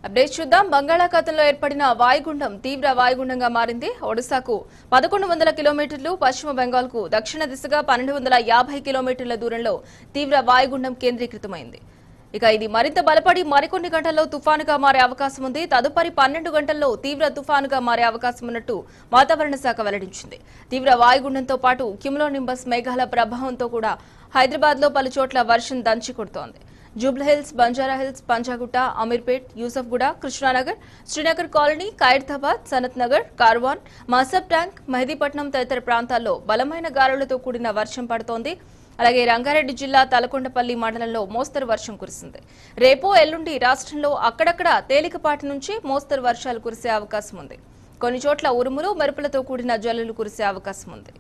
update చూద్దాం బంగాళాఖాతంలో ఏర్పడిన వాయుగుండం తీవ్ర వాయుగుండంగా మారింది ఒడిశాకు పదకొండు వందల కిలోమీటర్లు పశ్చిమ బెంగాల్కు దక్షిణ దిశగా పన్నెండు వందల యాభై కిలోమీటర్ల దూరంలో తీవ్ర వాయుగుండం కేంద్రీకృతమైంది ఇక ఇది మరింత బలపడి మరికొన్ని గంటల్లో తుఫానుగా మారే అవకాశం ఉంది తదుపరి పన్నెండు గంటల్లో తీవ్ర తుఫానుగా మారే అవకాశం ఉన్నట్టు వాతావరణ శాఖ వెల్లడించింది తీవ్ర వాయుగుండంతో పాటు క్యుములోనింబస్ మేఘాల ప్రభావంతో కూడా హైదరాబాద్ లో పలు చోట్ల వర్షం దంచి కొడుతోంది Jubilee Hills Banjara Hills Panjagutta Ameerpet Yousufguda Krishnanagar Srinagar Colony Khairatabad Sanath Nagar Karwan Masab Tank Mehdipatnam తదితర ప్రాంతాల్లో బలమైన గాలులతో కూడిన వర్షం పడుతోంది అలాగే రంగారెడ్డి జిల్లా తలకొండపల్లి మండలంలో మోస్తరు వర్షం కురిసింది రేపు ఎల్లుండి రాష్ట్రంలో అక్కడక్కడ తేలికపాటి నుంచి మోస్తరు వర్షాలు కురిసే అవకాశం ఉంది కొన్ని చోట్ల ఉరుములు మెరుపులతో కూడిన జల్లులు కురిసే అవకాశం ఉంది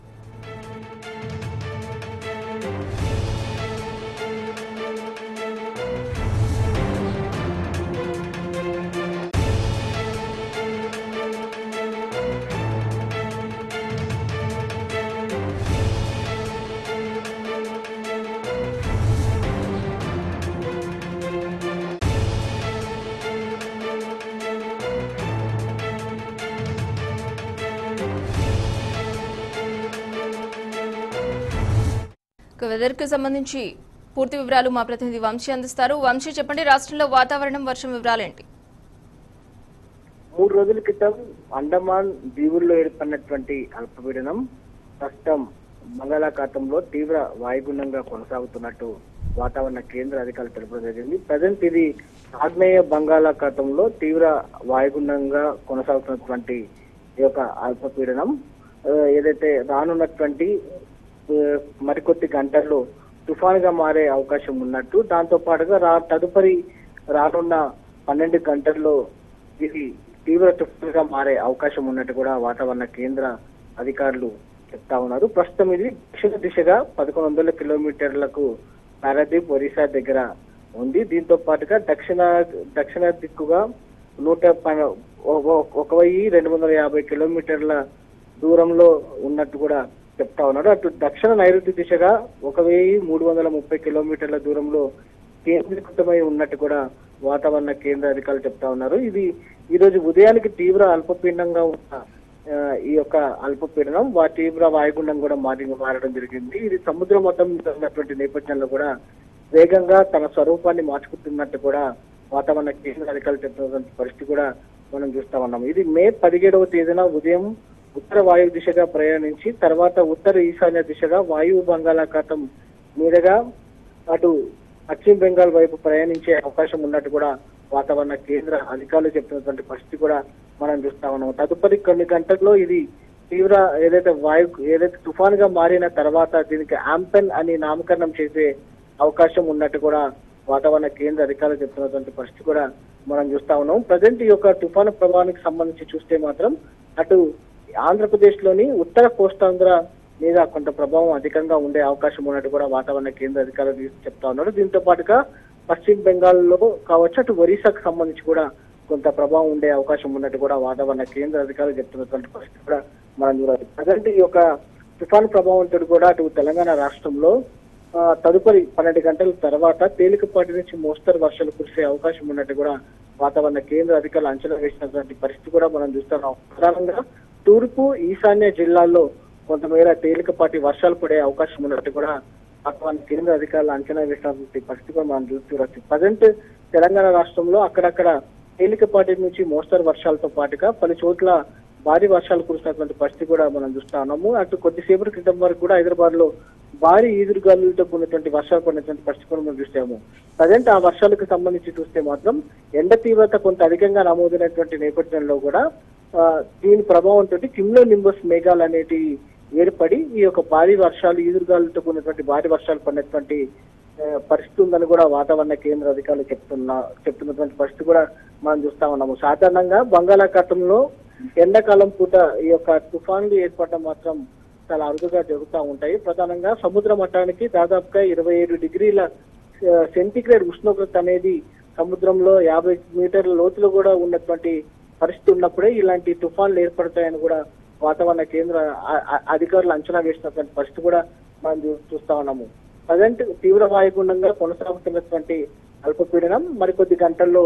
ఇక వెదర్ కు సంబంధించి పూర్తి వివరాలు మా ప్రతినిధి వంశీ అందిస్తారు వంశీ చెప్పండి రాష్ట్రంలో వాతావరణం వర్షం వివరాలేంటి మూడు రోజుల క్రితం అండమాన్ దీవుల్లో ఏర్పడినటువంటి అల్పపీడనం ప్రస్తుతం బంగాళాఖాతంలో తీవ్ర వాయుగుండంగా కొనసాగుతున్నట్టు వాతావరణ కేంద్ర అధికారులు తెలపడం జరిగింది ప్రజెంట్ ఇది ఆగ్నేయ బంగాళాఖాతంలో తీవ్ర వాయుగుండంగా కొనసాగుతున్నటువంటి ఈ యొక్క అల్పపీడనం ఆ, ఏదైతే రానున్నటువంటి ఆ, మరికొద్ది గంటల్లో తుఫానుగా మారే అవకాశం ఉన్నట్టు దాంతో పాటుగా రా తదుపరి రానున్న పన్నెండు గంటల్లో ఇది తీవ్ర తుఫానుగా మారే అవకాశం ఉన్నట్టు కూడా వాతావరణ కేంద్ర అధికారులు చెప్తా ఉన్నారు ప్రస్తుతం ఇది దక్షిణ దిశగా పదకొండు వందల కిలోమీటర్లకు పారాదీప్ ఒరిస్సా దగ్గర ఉంది దీంతో పాటుగా దక్షిణ దక్షిణ దిక్కుగా నూట ప- ఒ- ఒ- ఒక వెయ్యి రెండు వందల యాభై కిలోమీటర్ల దూరంలో ఉన్నట్టు కూడా చెప్తా ఉన్నారు అటు దక్షిణ నైరుతి దిశగా ఒక వెయ్యి మూడు వందల ముప్పై కిలోమీటర్ల దూరంలో కేంద్రీకృతమై ఉన్నట్టు కూడా వాతావరణ కేంద్ర అధికారులు చెప్తా ఉన్నారు ఇది ఈ రోజు ఉదయానికి తీవ్ర అల్పపీడనంగా ఉన్న ఆ, ఈ యొక్క అల్పపీడనం వా తీవ్ర వాయుగుండం కూడా మారి మారడం జరిగింది ఇది సముద్ర మట్టం మీద ఉన్నటువంటి నేపథ్యంలో కూడా వేగంగా తన స్వరూపాన్ని మార్చుకుంటున్నట్టు కూడా వాతావరణ కేంద్ర అధికారులు చెప్తున్నటువంటి పరిస్థితి కూడా మనం చూస్తా ఉన్నాం ఇది మే పదిహేడవ తేదీన ఉదయం ఉత్తర వాయువు దిశగా ప్రయాణించి తర్వాత ఉత్తర ఈశాన్య దిశగా వాయువు బంగాళాఖాతం మీదుగా అటు పశ్చిమ బెంగాల్ వైపు ప్రయాణించే అవకాశం ఉన్నట్టు కూడా వాతావరణ కేంద్ర అధికారులు చెప్తున్నటువంటి పరిస్థితి కూడా మనం చూస్తా ఉన్నాం తదుపరి కొన్ని గంటల్లో ఇది తీవ్ర ఏదైతే వాయు ఏదైతే తుఫాన్ గా మారిన తర్వాత దీనికి ఆంపెన్ అని నామకరణం చేసే అవకాశం ఉన్నట్టు కూడా వాతావరణ కేంద్ర అధికారులు చెప్తున్నటువంటి పరిస్థితి కూడా మనం చూస్తా ఉన్నాం ప్రజెంట్ ఈ యొక్క తుఫాను ప్రభావానికి సంబంధించి చూస్తే మాత్రం అటు ఆంధ్రప్రదేశ్ లోని ఉత్తర కోస్తాంధ్ర మీద కొంత ప్రభావం అధికంగా ఉండే అవకాశం ఉన్నట్టు కూడా వాతావరణ కేంద్ర అధికారులు చెప్తా ఉన్నారు దీంతో పాటుగా పశ్చిమ బెంగాల్లో కావచ్చు అటు ఒరిస్సాకు సంబంధించి కూడా కొంత ప్రభావం ఉండే అవకాశం ఉన్నట్టు కూడా వాతావరణ కేంద్ర అధికారులు చెప్తున్నటువంటి పరిస్థితి కూడా మనం చూడాలి ప్రజెంట్ ఈ యొక్క తుఫాను ప్రభావంతో కూడా అటు తెలంగాణ రాష్ట్రంలో ఆ, తదుపరి పన్నెండు గంటల తర్వాత తేలికపాటి నుంచి మోస్తరు వర్షాలు కురిసే అవకాశం ఉన్నట్టు కూడా వాతావరణ కేంద్ర అధికారులు అంచనా వేసినటువంటి పరిస్థితి కూడా మనం చూస్తున్నాం ప్రధానంగా తూర్పు ఈశాన్య జిల్లాల్లో కొంతమేర తేలికపాటి వర్షాలు పడే అవకాశం ఉన్నట్టు కూడా వాతావరణ కేంద్ర అధికారులు అంచనా వేసినటువంటి పరిస్థితి కూడా మనం చూస్తూ ప్రజెంట్ తెలంగాణ రాష్ట్రంలో అక్కడక్కడ తేలికపాటి నుంచి మోస్తరు వర్షాలతో పాటుగా పలు చోట్ల భారీ వర్షాలు కురిసినటువంటి పరిస్థితి కూడా మనం చూస్తా ఉన్నాము అటు కొద్దిసేపటి క్రితం వరకు కూడా హైదరాబాద్ లో భారీ ఈదురుగాలులతో కూడినటువంటి వర్షాలు పడినటువంటి పరిస్థితి కూడా మనం చూసాము ప్రజెంట్ ఆ వర్షాలకు సంబంధించి చూస్తే మాత్రం ఎండ తీవ్రత కొంత అధికంగా నమోదైనటువంటి నేపథ్యంలో కూడా ఆ, దీని ప్రభావంతో కిమ్లో నింబస్ మేఘాలు అనేటి ఏర్పడి ఈ యొక్క భారీ వర్షాలు ఈదురుగాలులతో కూడినటువంటి భారీ వర్షాలు పడినటువంటి ఆ, పరిస్థితి ఉందని కూడా వాతావరణ కేంద్ర అధికారులు చెప్తున్న చెప్తున్నటువంటి పరిస్థితి కూడా మనం చూస్తా ఉన్నాము సాధారణంగా బంగాళాఖాతంలో ఎండాకాలం పూట ఈ యొక్క తుఫాన్లు ఏర్పడడం మాత్రం చాలా అరుదుగా జరుగుతూ ఉంటాయి ప్రధానంగా సముద్ర మట్టానికి దాదాపుగా ఇరవై ఏడు డిగ్రీల ఆ, సెంటిగ్రేడ్ ఉష్ణోగ్రత అనేది సముద్రంలో యాభై మీటర్ల లోతులో కూడా ఉన్నటువంటి పరిస్థితి ఉన్నప్పుడే ఇలాంటి తుఫాన్లు ఏర్పడతాయని కూడా వాతావరణ కేంద్ర అ- అ- అధికారులు అంచనా వేసినటువంటి పరిస్థితి కూడా మనం చూ- చూస్తా ఉన్నాము ప్రజెంట్ తీవ్ర వాయుగుండంగా కొనసాగుతున్నటువంటి అల్పపీడనం మరికొద్ది గంటల్లో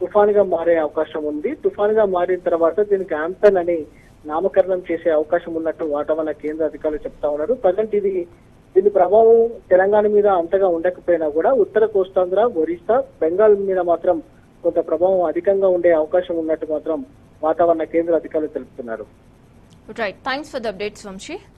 తుఫాన్ గా మారే అవకాశం ఉంది తుఫాన్ గా మారిన తర్వాత దీనికి ఆంపన్ అని నామకరణం చేసే అవకాశం ఉన్నట్టు వాతావరణ కేంద్ర అధికారులు చెప్తా ఉన్నారు ప్రజెంట్ ఇది దీని ప్రభావం తెలంగాణ మీద అంతగా ఉండకపోయినా కూడా ఉత్తర కోస్తాంధ్ర ఒరిస్సా బెంగాల్ మీద మాత్రం కొంత ప్రభావం అధికంగా ఉండే అవకాశం ఉన్నట్టు మాత్రం వాతావరణ కేంద్ర అధికారులు తెలుపుతున్నారు right thanks for the updates Vamsi